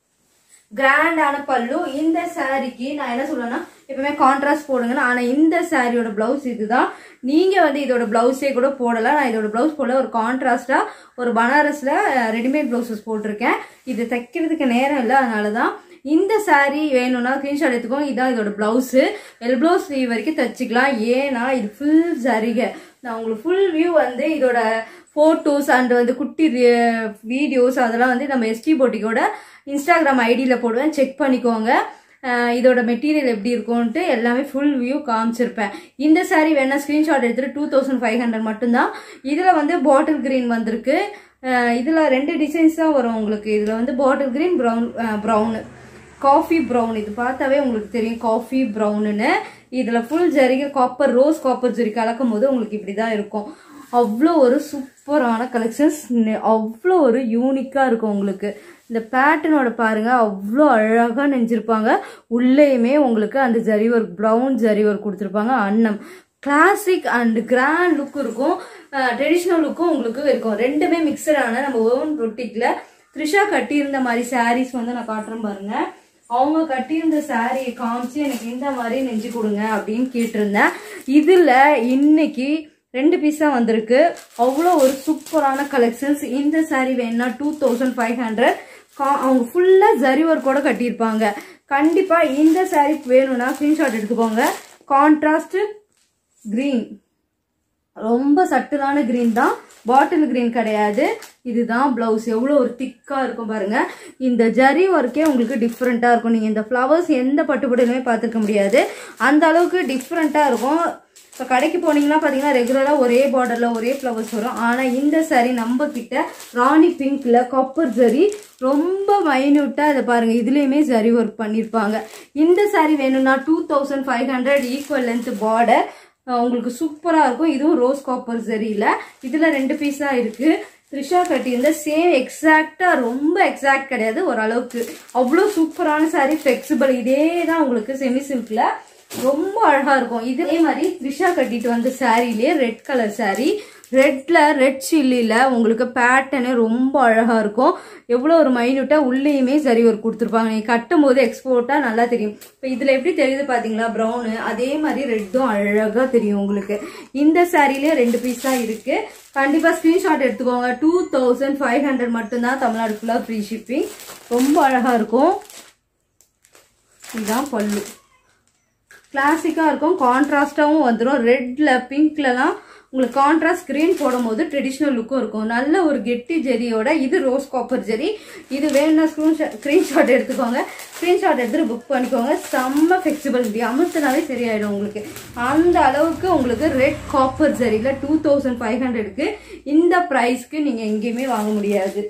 கிராண்டான பல்லு இந்த சாரிக்கு நான் என்ன சொல்லுவேன்னா எப்பவுமே கான்ட்ராஸ்ட் போடுங்கன்னு ஆனா இந்த சாரியோட பிளவுஸ் இதுதான் நீங்க வந்து இதோட பிளவுஸே கூட போடலாம் நான் இதோட பிளவுஸ் போடல ஒரு கான்ட்ராஸ்டா ஒரு பனாரஸ்ல ரெடிமேட் பிளவுசஸ் போட்டிருக்கேன் இது தைக்கிறதுக்கு நேரம் இல்லை அதனாலதான் இந்த saree வேணும்னா ஸ்கிரீன்ஷாட் எடுத்துக்கோங்க இதான் இதோட பிளவுஸு எல்ப்ளோ ஸ்லீவ் வரைக்கும் தச்சுக்கலாம் ஏன்னா இது ஃபுல் சரிகை நான் உங்களுக்கு ஃபுல் வியூ வந்து இதோட ஃபோட்டோஸ் அண்ட் வந்து குட்டி வீடியோஸ் அதெல்லாம் வந்து நம்ம எஸ்டி போட்டிக்கோட இன்ஸ்டாகிராம் ஐடியில் போடுவேன் செக் பண்ணிக்கோங்க அஹ் இதோட மெட்டீரியல் எப்படி இருக்கும்ன்ட்டு எல்லாமே ஃபுல் வியூ காமிச்சிருப்பேன் இந்த saree வேணா ஸ்க்ரீன்ஷாட் எடுத்துட்டு டூ தௌசண்ட் ஃபைவ் ஹண்ட்ரட் மட்டும்தான் இதில் வந்து பாட்டில் கிரீன் வந்திருக்கு அஹ் இதுல ரெண்டு டிசைன்ஸ் தான் வரும் உங்களுக்கு இதுல வந்து bottle green brown brown coffee brown இது பார்த்தாவே உங்களுக்கு தெரியும் காஃபி ப்ரௌனுன்னு இதுல ஃபுல் ஜரிகை காப்பர் ரோஸ் காப்பர் ஜரி கலக்கும் போது உங்களுக்கு இப்படி தான் இருக்கும் அவ்வளோ ஒரு சூப்பரான கலெக்ஷன்ஸ் அவ்வளோ ஒரு யூனிக்காக இருக்கும் உங்களுக்கு இந்த பேட்டர்னோட பாருங்க அவ்வளோ அழகாக நெஞ்சிருப்பாங்க உள்ளேயுமே உங்களுக்கு அந்த zari work brown zari work கொடுத்துருப்பாங்க அன்னம் கிளாசிக் அண்ட் கிராண்ட் லுக் இருக்கும் ட்ரெடிஷ்னல் லுக்கும் உங்களுக்கு இருக்கும் ரெண்டுமே மிக்சடான நம்ம ஓன் ரொட்டிக்கில் த்ரிஷா கட்டியிருந்த மாதிரி சாரீஸ் வந்து நான் காட்டுறேன் பாருங்க அவங்க கட்டியிருந்த சாரியை காமிச்சு எனக்கு இந்த மாதிரி நெஞ்சு கொடுங்க அப்படின்னு கேட்டிருந்தேன் இதில் இன்னைக்கு ரெண்டு பீஸா வந்திருக்கு அவ்வளோ ஒரு சூப்பரான கலெக்ஷன்ஸ் இந்த saree வேணும்னா டூ தௌசண்ட் ஃபைவ் ஹண்ட்ரட் அவங்க ஃபுல்லாக ஜரி ஒர்க்கோட கட்டியிருப்பாங்க கண்டிப்பாக இந்த saree வேணும்னா ஸ்க்ரீன்ஷாட் எடுத்துக்கோங்க கான்ட்ராஸ்ட் கிரீன் ரொம்ப சட்டிலான கிரீன் தான் பாட்டில் கிரீன் கிடையாது இதுதான் பிளவுஸ் எவ்வளோ ஒரு திக்காக இருக்கும் பாருங்க இந்த ஜரி ஒர்க்கே உங்களுக்கு டிஃப்ரெண்ட்டாக இருக்கும் நீங்கள் இந்த ஃப்ளவர்ஸ் எந்த பட்டுப்படையிலுமே பார்த்துருக்க முடியாது அந்த அளவுக்கு டிஃப்ரெண்ட்டாக இருக்கும் இப்போ கடைக்கு போனீங்கன்னா பார்த்தீங்கன்னா ரெகுலராக ஒரே பார்டரில் ஒரே ஃப்ளவர்ஸ் வரும் ஆனால் இந்த saree நம்ம கிட்ட ராணி பிங்க்ல காப்பர் ஜரி ரொம்ப மைன்யூட்டாக இதை பாருங்கள் இதுலேயுமே ஜரி ஒர்க் பண்ணியிருப்பாங்க இந்த saree வேணும்னா two thousand five hundred equal length border அஹ் உங்களுக்கு சூப்பராக இருக்கும் இதுவும் ரோஸ் காப்பர் சரியில் இதில் ரெண்டு பீஸ் தான் இருக்குது த்ரிஷா கட்டியிருந்த சேம் எக்ஸாக்டாக ரொம்ப எக்ஸாக்ட் கிடையாது ஓரளவுக்கு அவ்வளோ சூப்பரான saree ஃப்ளெக்சிபிள் இதே தான் உங்களுக்கு செமி சில்கில் ரொம்ப அழகாக இருக்கும் இதே மாதிரி த்ரிஷா கட்டிட்டு வந்த சாரீலேயே ரெட் கலர் saree ரெட்ல ரெட் சில்லியில் உங்களுக்கு பேட்டர்னு ரொம்ப அழகாக இருக்கும் எவ்வளோ ஒரு மைன்யூட்டாக உள்ளேயுமே சரி ஒரு கொடுத்துருப்பாங்க நீங்கள் கட்டும் போது எக்ஸ்போர்ட்டாக நல்லா தெரியும் இப்போ இதில் எப்படி தெரியுது பார்த்தீங்களா ப்ரௌனு அதே மாதிரி ரெட்டும் அழகாக தெரியும் உங்களுக்கு இந்த சாரீலேயே ரெண்டு பீஸ் தான் இருக்குது கண்டிப்பாக ஸ்க்ரீன்ஷாட் எடுத்துக்கோங்க டூ தௌசண்ட் ஃபைவ் ஹண்ட்ரட் மட்டும்தான் தமிழ்நாடு ஃபுல்லாக ஃப்ரீ ஷிப்பிங் ரொம்ப அழகாக இருக்கும் இதுதான் பல்லு கிளாசிக்காக இருக்கும் கான்ட்ராஸ்டாகவும் வந்துடும் ரெட்ல பிங்க்லலாம் உங்களுக்கு கான்ட்ராஸ்ட் கிரீன் போடும்போது ட்ரெடிஷ்னல் லுக்கும் இருக்கும் நல்ல ஒரு கெட்டி ஜெரியோட இது ரோஸ் காப்பர் ஜெரி இது வேணும்னா ஸ்க்ரீன்ஷாட் ஸ்க்ரீன்ஷாட் எடுத்துக்கோங்க ஸ்க்ரீன்ஷாட் எடுத்துட்டு புக் பண்ணிக்கோங்க செம்ம ஃப்ளெக்சிபிள் இப்படி அமுத்தினாவே சரியாயிடும் உங்களுக்கு அந்த அளவுக்கு உங்களுக்கு ரெட் காப்பர் ஜெரியில் டூ தௌசண்ட் ஃபைவ் ஹண்ட்ரடுக்கு இந்த ப்ரைஸ்க்கு நீங்கள் எங்கேயுமே வாங்க முடியாது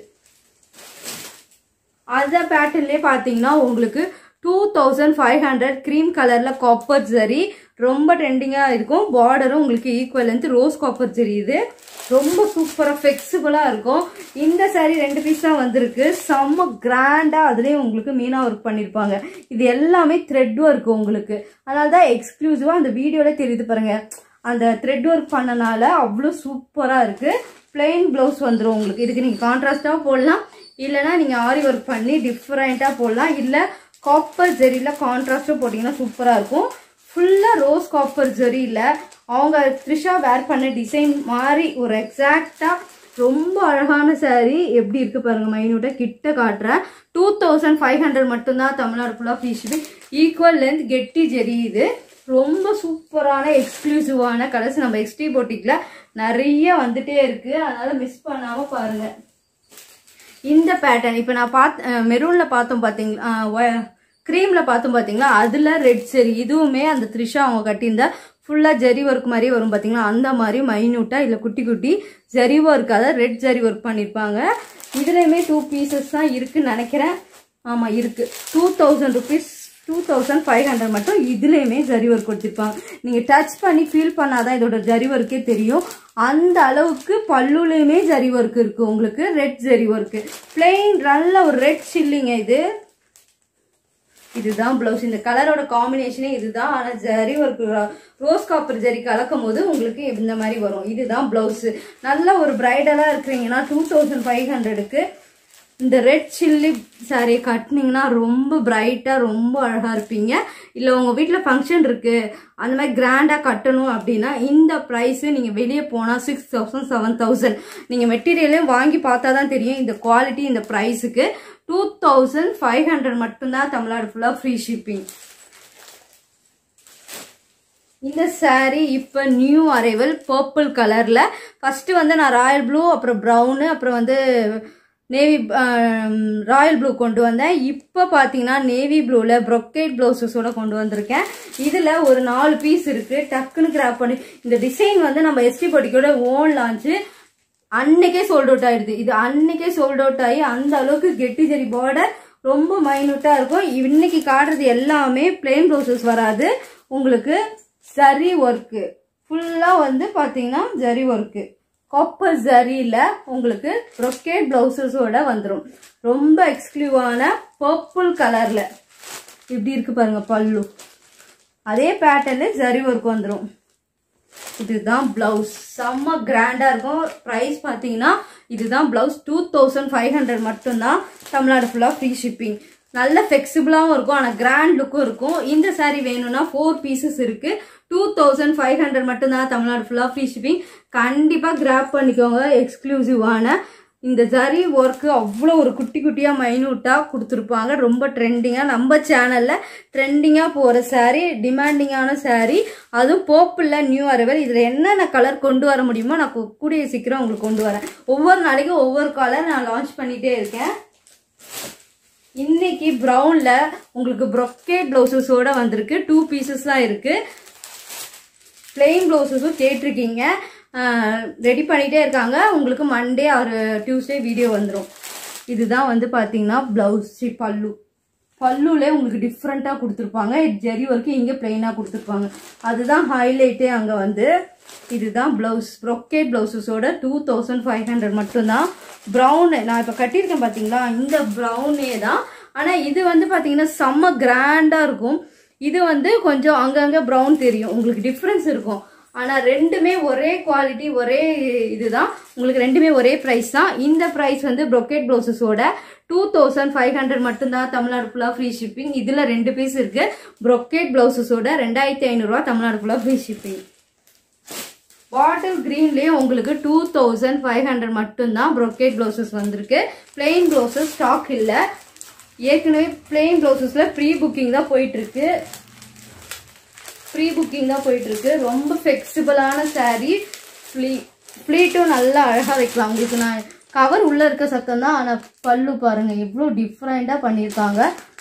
அந்த பேட்டர்ன்லேயே பார்த்தீங்கன்னா உங்களுக்கு two thousand five hundred cream கலரில் காப்பர் ஜரி ரொம்ப ட்ரெண்டிங்காக இருக்கும் பார்டரும் உங்களுக்கு equal length rose copper zari இது ரொம்ப சூப்பராக ஃப்ளெக்சிபிளாக இருக்கும் இந்த saree ரெண்டு பீஸ் தான் வந்திருக்கு செம்ம கிராண்டாக அதுலேயும் உங்களுக்கு மீனா ஒர்க் பண்ணியிருப்பாங்க இது எல்லாமே த்ரெட் ஒர்க் உங்களுக்கு அதனால தான் எக்ஸ்க்ளூசிவாக அந்த வீடியோவில் தெரியுது பாருங்க அந்த த்ரெட் ஒர்க் பண்ணனால அவ்வளோ சூப்பராக இருக்குது பிளெயின் ப்ளவுஸ் வந்துடும் உங்களுக்கு இதுக்கு நீங்கள் கான்ட்ராஸ்டாக போடலாம் இல்லைனா நீங்கள் ஆரி ஒர்க் பண்ணி டிஃப்ரெண்ட்டாக போடலாம் இல்லை காப்பர் ஜெரியில் கான்ட்ராஸ்டாக போட்டிங்கன்னா சூப்பராக இருக்கும் ஃபுல்லாக ரோஸ் காப்பர் ஜெரியில் அவங்க த்ரிஷா வேர் பண்ண டிசைன் மாதிரி ஒரு எக்ஸாக்டாக ரொம்ப அழகான saree எப்படி இருக்கு பாருங்க மைனூட்டாக கிட்ட காட்டுறேன் டூ தௌசண்ட் ஃபைவ் ஹண்ட்ரட் மட்டும்தான் தமிழ்நாடு ஃபுல்லாக ஃப்ரீ ஷிப்பிங் ஈக்குவல் லென்த் கெட்டி ஜெரி இது ரொம்ப சூப்பரான எக்ஸ்க்ளூசிவான கலர்ஸ் நம்ம எக்ஸ்டி போட்டிக்கில் நிறைய வந்துட்டே இருக்கு அதனால மிஸ் பண்ணாம பாருங்க இந்த பேட்டர்ன் இப்போ நான் பார்த்த மெரூனில் பார்த்தோம் பார்த்தீங்களா க்ரீமில் பார்த்தோம் பார்த்தீங்களா அதில் ரெட் சரி இதுவுமே அந்த த்ரிஷா அவங்க கட்டியிருந்தா ஃபுல்லாக ஜரி ஒர்க் மாதிரி வரும் பார்த்தீங்களா அந்த மாதிரி மைன்யூட்டாக இல்லை குட்டி குட்டி ஜரி ஒர்க் அதாவது ரெட் ஜரி ஒர்க் பண்ணியிருப்பாங்க இதுலேயுமே டூ பீசஸ் தான் இருக்குன்னு நினைக்கிறேன் ஆமாம் இருக்குது two thousand rupees two thousand five hundred மட்டும் இதுலேயுமே ஜரி ஒர்க் கொடுத்துருப்பாங்க நீங்கள் டச் பண்ணி ஃபீல் பண்ணாதான் இதோட ஜரி ஒர்க்கே தெரியும் அந்த அளவுக்கு பல்லுலேயுமே ஜரி ஒர்க் இருக்குது உங்களுக்கு ரெட் ஜரி ஒர்க்கு பிளெயின் நல்ல ஒரு ரெட் சில்லிங்க இது இதுதான் பிளவுஸ் இந்த கலரோட காம்பினேஷனே இதுதான் ஆனால் zari work rose copper zari கலக்கும் போது உங்களுக்கு இந்த மாதிரி வரும் இதுதான் பிளவுஸ் நல்ல ஒரு பிரைடலாக இருக்கிறீங்கன்னா டூ தௌசண்ட் ஃபைவ் ஹண்ட்ரடுக்கு இந்த ரெட் சில்லி saree கட்டினீங்கன்னா ரொம்ப பிரைட்டாக ரொம்ப அழகாக இருப்பீங்க இல்லை உங்கள் வீட்டில் ஃபங்க்ஷன் இருக்குது அந்த மாதிரி கிராண்டாக கட்டணும் அப்படின்னா இந்த ப்ரைஸு நீங்கள் வெளியே போனால் சிக்ஸ் தௌசண்ட் செவன் தௌசண்ட் நீங்கள் மெட்டீரியலே வாங்கி பார்த்தா தான் தெரியும் இந்த குவாலிட்டி இந்த ப்ரைஸுக்கு டூ தௌசண்ட் ஃபைவ் ஹண்ட்ரட் மட்டும்தான் தமிழ்நாடு ஃபுல்லாக ஃப்ரீ ஷிப்பிங் இந்த saree இப்போ நியூ அரைவல் பர்பிள் கலரில் ஃபஸ்ட்டு வந்து நான் ராயல் ப்ளூ அப்புறம் ப்ரௌனு அப்புறம் வந்து நேவி ராயல் ப்ளூ கொண்டு வந்தேன் இப்போ பார்த்தீங்கன்னா நேவி ப்ளூவில் ப்ரொக்கேட் ப்ளவுசஸோட கொண்டு வந்திருக்கேன் இதில் ஒரு நாலு பீஸ் இருக்குது டக்குன்னு கிராப் பண்ணி இந்த டிசைன் வந்து நம்ம எஸ்டி பொடிக்கோட ஓன் லான்ச்சு அன்னைக்கே சோல்ட் அவுட் ஆயிடுது இது அன்னைக்கே சோல்ட் அவுட் ஆகி அந்த அளவுக்கு கெட்டி ஜெரி பார்டர் ரொம்ப மைனூட்டாக இருக்கும் இன்னைக்கு காட்டுறது எல்லாமே பிளெயின் ப்ளவுசஸ் வராது உங்களுக்கு ஜரி ஒர்க்கு ஃபுல்லாக வந்து பார்த்தீங்கன்னா ஜரி ஒர்க்கு காப்பர் ஜரியில் உங்களுக்கு ப்ரொக்கேட் ப்ளவுசஸோட வந்துடும் ரொம்ப எக்ஸ்க்ளூவான பர்பிள் கலரில் இப்படி இருக்கு பாருங்க பல்லு அதே பேட்டர்னு ஜரி ஒர்க் வந்துடும் இதுதான் பிளவுஸ் செம்ம கிராண்டா இருக்கும் ப்ரைஸ் பார்த்தீங்கன்னா இதுதான் blouse two thousand five hundred மட்டும்தான் தமிழ்நாடு ஃபுல்லாக ஃப்ரீ ஷிப்பிங் நல்ல ஃப்ளெக்சிபிளாகவும் இருக்கும் ஆனால் கிராண்ட் லுக்கும் இருக்கும் இந்த saree வேணும்னா ஃபோர் பீசஸ் இருக்கு டூ தௌசண்ட் ஃபைவ் ஹண்ட்ரட் மட்டும்தான் தமிழ்நாடு ஃபுல்லாக ஃப்ரீ ஷிப்பிங் கண்டிப்பாக கிராப் பண்ணிக்கோங்க எக்ஸ்க்ளூசிவான இந்த ஜரி ஒர்க்கு அவ்வளோ ஒரு குட்டி குட்டியாக மைனூட்டாக கொடுத்துருப்பாங்க ரொம்ப ட்ரெண்டிங்காக நம்ம சேனலில் ட்ரெண்டிங்காக போகிற saree டிமாண்டிங்கான saree அதுவும் போப்பில் நியூ அரைவல் இதில் என்னென்ன கலர் கொண்டு வர முடியுமோ நான் கூ- கூடிய சீக்கிரம் உங்களுக்கு கொண்டு வரேன் ஒவ்வொரு நாளைக்கும் ஒவ்வொரு கலர் நான் லான்ச் பண்ணிகிட்டே இருக்கேன் இன்னைக்கு ப்ரௌன்ல உங்களுக்கு ப்ரொக்கேட் பிளவுசஸோட வந்திருக்கு டூ பீசஸ் தான் இருக்கு பிளெயின் பிளவுசஸும் கேட்டிருக்கீங்க ரெடி பண்ணிட்டே இருக்காங்க உங்களுக்கு மண்டே ஆர் டியூஸ்டே வீடியோ வந்துடும் இதுதான் வந்து பார்த்தீங்கன்னா பிளவுஸ் பல்லு பல்லுலே உங்களுக்கு டிஃப்ரெண்ட்டாக கொடுத்துருப்பாங்க ஜெரி ஒர்க்கு இங்கே பிளெயினாக கொடுத்துருப்பாங்க அதுதான் ஹைலைட்டே அங்கே வந்து இதுதான் ப்ளவுஸ் ப்ரொக்கேட் ப்ளவுசஸோட டூ தௌசண்ட் ஃபைவ் ஹண்ட்ரட் மட்டும்தான் ப்ரௌனு நான் இப்போ கட்டியிருக்கேன் பார்த்தீங்களா இந்த ப்ரௌனே தான் ஆனால் இது வந்து பார்த்தீங்கன்னா செம்ம கிராண்டாக இருக்கும் இது வந்து கொஞ்சம் அங்கங்கே ப்ரௌன் தெரியும் உங்களுக்கு டிஃப்ரென்ஸ் இருக்கும் ஆனால் ரெண்டுமே ஒரே குவாலிட்டி ஒரே இதுதான் உங்களுக்கு ரெண்டுமே ஒரே ப்ரைஸ் தான் இந்த ப்ரைஸ் வந்து ப்ரொக்கேட் ப்ளவுசஸோட டூ தௌசண்ட் ஃபைவ் ஹண்ட்ரட் மட்டும்தான் தமிழ்நாடு ஃபுல்லாக ஃப்ரீ ஷிப்பிங் இதில் ரெண்டு பீஸ் இருக்குது ப்ரொக்கேட் ப்ளவுசஸோட ரெண்டாயிரத்தி ஐநூறுரூவா தமிழ்நாடு ஃபுல்லாக ஃப்ரீ ஷிப்பிங் பாட்டில் க்ரீன்லேயே உங்களுக்கு டூ தௌசண்ட் ஃபைவ் ஹண்ட்ரட் மட்டும்தான் ப்ரொக்கேட் ப்ளவுசஸ் வந்திருக்கு பிளெயின் ப்ளவுசஸ் ஸ்டாக் இல்லை ஏற்கனவே பிளெயின் ப்ளவுசஸில் ப்ரீ புக்கிங் தான் போயிட்டுருக்கு ப்ரீ புக்கிங் தான் போயிட்டுருக்கு ரொம்ப ஃப்ளெக்சிபிளான saree ஃப்ளீ ஃப்ளீட்டும் நல்லா அழகாக வைக்கலாம் உங்களுக்கு நான் கவர் உள்ளே இருக்க சத்தம் தான் ஆனால் பல்லு பாருங்கள் எவ்வளோ டிஃப்ரெண்ட்டாக பண்ணியிருக்காங்க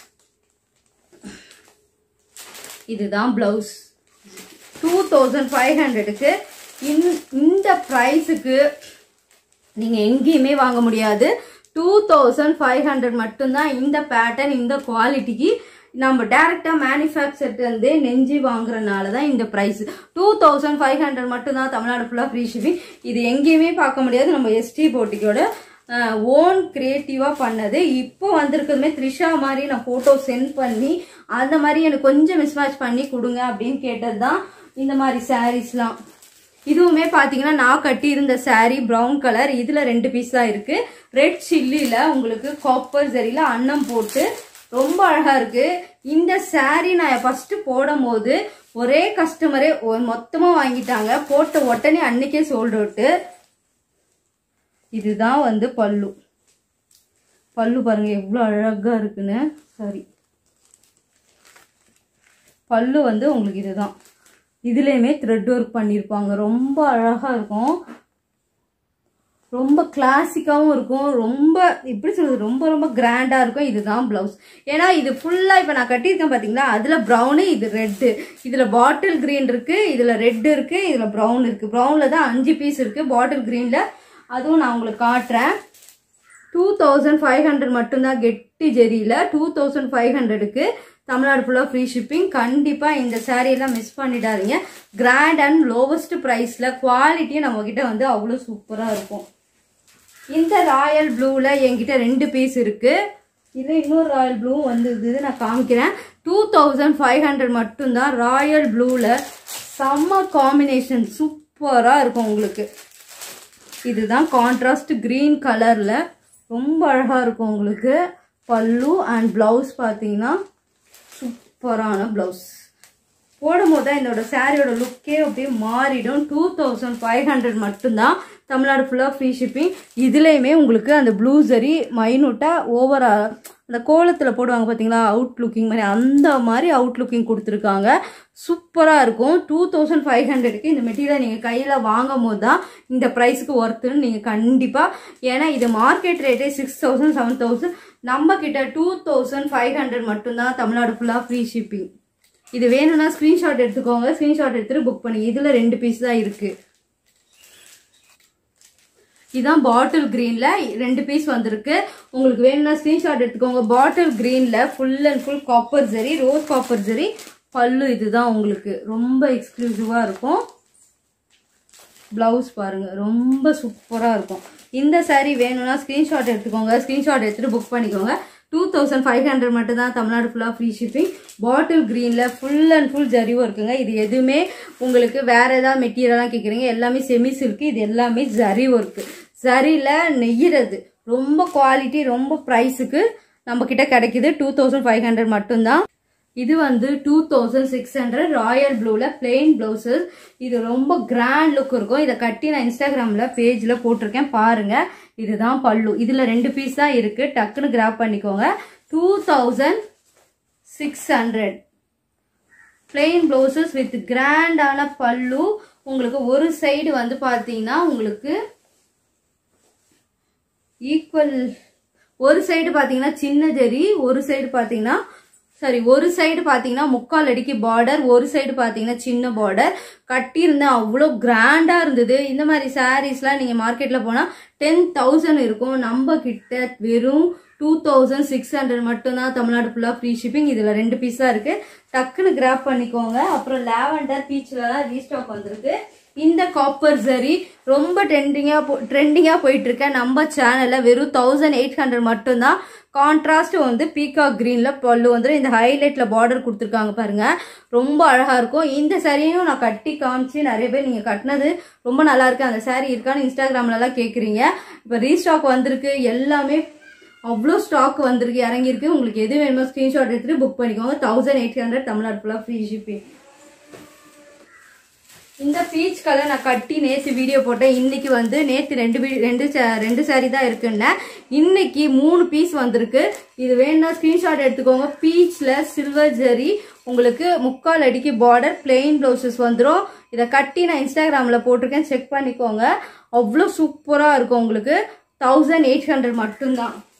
இதுதான் ப்ளவுஸ் டூ தௌசண்ட் ஃபைவ் ஹண்ட்ரடுக்கு இந்த ப்ரைஸுக்கு நீங்கள் எங்கேயுமே வாங்க முடியாது டூ தௌசண்ட் ஃபைவ் ஹண்ட்ரட் மட்டும்தான் இந்த பேட்டர்ன் இந்த குவாலிட்டிக்கு நம்ம டேரெக்டாக மேனுஃபேக்சர்லேருந்தே நெஞ்சு வாங்குறதுனால தான் இந்த price two thousand five hundred மட்டும்தான் தமிழ்நாடு ஃபுல்லாக ஃப்ரீ ஷிப்பிங் இது எங்கேயுமே பார்க்க முடியாது நம்ம எஸ்டி போட்டிக்கோட ஓன் கிரியேட்டிவாக பண்ணது இப்போ வந்திருக்கிறதுமே த்ரிஷா மாதிரி நான் ஃபோட்டோ சென்ட் பண்ணி அந்த மாதிரி எனக்கு கொஞ்சம் மிஸ்மேட்ச் பண்ணி கொடுங்க அப்படின்னு கேட்டது தான் இந்த மாதிரி சாரீஸ்லாம் இதுவுமே பார்த்தீங்கன்னா நான் கட்டியிருந்த saree ப்ரௌன் கலர் இதில் ரெண்டு பீஸ் தான் இருக்குது ரெட் சில்லியில் உங்களுக்கு காப்பர் சரியில் அன்னம் போட்டு ரொம்ப அழகாக இருக்குது இந்த saree நான் ஃபஸ்ட்டு போடும் போது ஒரே கஸ்டமரே மொத்தமாக வாங்கிட்டாங்க போட்ட உடனே அன்னைக்கே சோல்ட் அவுட்டு இதுதான் வந்து பல்லு பல்லு பாருங்க எவ்வளோ அழகாக இருக்குன்னு சரி பல்லு வந்து உங்களுக்கு இதுதான் இதுலேயுமே த்ரெட் ஒர்க் பண்ணியிருப்பாங்க ரொம்ப அழகாக இருக்கும் ரொம்ப கிளாசிக்காகவும் இருக்கும் ரொம்ப எப்படி சொல்றது ரொம்ப ரொம்ப கிராண்டாக இருக்கும் இதுதான் ப்ளவுஸ் ஏன்னா இது ஃபுல்லாக இப்போ நான் கட்டியிருக்கேன் பார்த்தீங்களா அதில் ப்ரௌனு இது ரெட்டு இதில் பாட்டில் க்ரீன் இருக்குது இதில் ரெட் இருக்குது இதில் ப்ரௌன் இருக்குது ப்ரௌனில் தான் அஞ்சு பீஸ் இருக்குது பாட்டில் க்ரீனில் அதுவும் நான் உங்களுக்கு காட்டுறேன் டூ தௌசண்ட் ஃபைவ் ஹண்ட்ரட் மட்டும்தான் கெட்டி ஜெரியில் டூ தௌசண்ட் ஃபைவ் ஹண்ட்ரடுக்கு தமிழ்நாடு ஃபுல்லாக ஃப்ரீ ஷிப்பிங் கண்டிப்பாக இந்த சாரியெல்லாம் மிஸ் பண்ணிடாதீங்க கிராண்ட் அண்ட் லோவஸ்ட் ப்ரைஸில் குவாலிட்டியும் நம்மக்கிட்ட வந்து அவ்வளோ சூப்பராக இருக்கும் இந்த ராயல் ப்ளூவில் என்கிட்ட ரெண்டு பீஸ் இருக்குது இது இன்னொரு ராயல் ப்ளூ வந்து நான் காமிக்கிறேன் டூ தௌசண்ட் ஃபைவ் ஹண்ட்ரட் மட்டும்தான் ராயல் ப்ளூவில் செம்ம காம்பினேஷன் சூப்பராக இருக்கும் உங்களுக்கு இதுதான் கான்ட்ராஸ்ட் க்ரீன் கலரில் ரொம்ப அழகாக இருக்கும் உங்களுக்கு பல்லு அண்ட் ப்ளவுஸ் பார்த்தீங்கன்னா சூப்பரான ப்ளவுஸ் போடும்போது தான் இதோட சாரியோட லுக்கே அப்படியே மாறிடும் டூ தௌசண்ட் ஃபைவ் ஹண்ட்ரட் மட்டும்தான் தமிழ்நாடு ஃபுல்லாக ஃப்ரீ ஷிப்பிங் இதுலேயுமே உங்களுக்கு அந்த ப்ளூ சரி மைனூட்டாக ஓவராக அந்த கோலத்தில் போடுவாங்க பார்த்தீங்களா அவுட் லுக்கிங் மாதிரி அந்த மாதிரி அவுட் லுக்கிங் கொடுத்துருக்காங்க சூப்பராக இருக்கும் டூ தௌசண்ட் ஃபைவ் ஹண்ட்ரடுக்கு இந்த மெட்டீரியல் நீங்கள் கையில் வாங்கும் போது தான் இந்த ப்ரைஸுக்கு ஒர்த்துன்னு நீங்கள் கண்டிப்பாக ஏன்னா இது மார்க்கெட் ரேட்டே சிக்ஸ் தௌசண்ட் செவன் தௌசண்ட் நம்ம கிட்ட டூ தௌசண்ட் ஃபைவ் ஹண்ட்ரட் மட்டும்தான் தமிழ்நாடு ஃபுல்லாக ஃப்ரீ ஷிப்பிங் இது வேணும்னா ஸ்க்ரீன்ஷாட் எடுத்துக்கோங்க ஸ்க்ரீன்ஷாட் எடுத்துட்டு புக் பண்ணி இதில் ரெண்டு பீஸ் தான் இருக்குது இதான் பாட்டில் க்ரீனில் ரெண்டு பீஸ் வந்திருக்கு உங்களுக்கு வேணும்னா ஸ்க்ரீன்ஷாட் எடுத்துக்கோங்க பாட்டில் க்ரீனில் full and full copper zari rose copper zari pallu இதுதான் உங்களுக்கு ரொம்ப எக்ஸ்க்ளூசிவாக இருக்கும் ப்ளவுஸ் பாருங்கள் ரொம்ப சூப்பராக இருக்கும் இந்த saree வேணும்னா ஸ்க்ரீன்ஷாட் எடுத்துக்கோங்க ஸ்க்ரீன்ஷாட் எடுத்துகிட்டு புக் பண்ணிக்கோங்க டூ தௌசண்ட் ஃபைவ் ஹண்ட்ரட் மட்டும் தான் தமிழ்நாடு ஃபுல்லாக ஃப்ரீ ஷிப்பிங் பாட்டில் க்ரீனில் ஃபுல் அண்ட் ஃபுல் ஜரிவும் இருக்குங்க இது எதுவுமே உங்களுக்கு வேறு ஏதாவது மெட்டீரியலாக கேட்குறீங்க எல்லாமே செமி சில்க்கு இது எல்லாமே ஜரி ஒர்க்கு ஜரியில் நெய்யிறது ரொம்ப குவாலிட்டி ரொம்ப ப்ரைஸுக்கு நம்ம கிட்ட கிடைக்குது டூ தௌசண்ட் ஃபைவ் ஹண்ட்ரட் மட்டும்தான் இது வந்து two thousand six hundred royal ப்ளூவில் பிளெயின் ப்ளவுசஸ் இது ரொம்ப கிராண்ட் லுக் இருக்கும் இதை கட்டி நான் இன்ஸ்டாகிராமில் பேஜில் போட்டிருக்கேன் பாருங்கள் இதுதான் பல்லு இதில் ரெண்டு பீஸ் தான் இருக்குது டக்குன்னு கிராப் பண்ணிக்கோங்க two thousand six hundred plain blouses with கிராண்டான பல்லு உங்களுக்கு ஒரு சைடு வந்து பார்த்தீங்கன்னா உங்களுக்கு ஈக்குவல் ஒரு சைடு பார்த்தீங்கன்னா சின்ன ஜரி ஒரு சைடு பார்த்தீங்கன்னா சாரி ஒரு சைடு பார்த்தீங்கன்னா முக்கால் அடிக்கு பார்டர் ஒரு சைடு பார்த்தீங்கன்னா சின்ன பார்டர் கட்டியிருந்தேன் அவ்வளோ கிராண்டாக இருந்தது இந்த மாதிரி சாரீஸ்லாம் நீங்கள் மார்க்கெட்டில் போனால் டென் தௌசண்ட் இருக்கும் நம்ம கிட்ட வெறும் டூ தௌசண்ட் சிக்ஸ் ஹண்ட்ரட் மட்டும்தான் தமிழ்நாடு ஃபுல்லாக ஃப்ரீ ஷிப்பிங் இதில் ரெண்டு பீஸ் தான் இருக்கு டக்குன்னு கிராப் பண்ணிக்கோங்க அப்புறம் லாவெண்டர் பீச்லலாம் ரீஸ்டாக் வந்திருக்கு இந்த காப்பர் சரி ரொம்ப ட்ரெண்டிங்காக போ ட்ரெண்டிங்காக போயிட்டு இருக்க நம்ம சேனலில் வெறும் தௌசண்ட் எயிட் ஹண்ட்ரட் மட்டும்தான் கான்ட்ராஸ்ட் வந்து பீகாக் க்ரீனில் பல்லு வந்துடும் இந்த ஹைலைட்டில் பார்டர் கொடுத்துருக்காங்க பாருங்க ரொம்ப அழகாக இருக்கும் இந்த சாரியும் நான் கட்டி காமிச்சு நிறைய பேர் நீங்கள் கட்டினது ரொம்ப நல்லா இருக்கு அந்த சாரீ இருக்கான்னு இன்ஸ்டாகிராம்லலாம் கேட்குறீங்க இப்போ ரீஸ்டாக் வந்திருக்கு எல்லாமே அவ்வளோ ஸ்டாக் வந்திருக்கு இறங்கியிருக்கு உங்களுக்கு எது வேணுமோ ஸ்க்ரீன்ஷாட் எடுத்துட்டு புக் பண்ணிக்கோங்க தௌசண்ட் எயிட் ஹண்ட்ரட் தமிழ்நாடு ஃபுல்லாக ஃப்ரீ ஷிப்பிங் இந்த பீச் கலர் நான் கட்டி நேற்று வீடியோ போட்டேன் இன்னைக்கு வந்து நேற்று ரெண்டு வீ- ரெண்டு சா- ரெண்டு சாரி தான் இருக்குன்னேன் இன்னைக்கு மூணு பீஸ் வந்திருக்கு இது வேணும்னா ஸ்க்ரீன்ஷாட் எடுத்துக்கோங்க பீச்சில் சில்வர் ஜரி உங்களுக்கு முக்கால் அடிக்கு பார்டர் பிளெயின் ப்ளவுசஸ் வந்துடும் இதை கட்டி நான் இன்ஸ்டாகிராமில் போட்டிருக்கேன் செக் பண்ணிக்கோங்க அவ்வளோ சூப்பராக இருக்கும் உங்களுக்கு தௌசண்ட் எயிட் ஹண்ட்ரட் மட்டும்தான்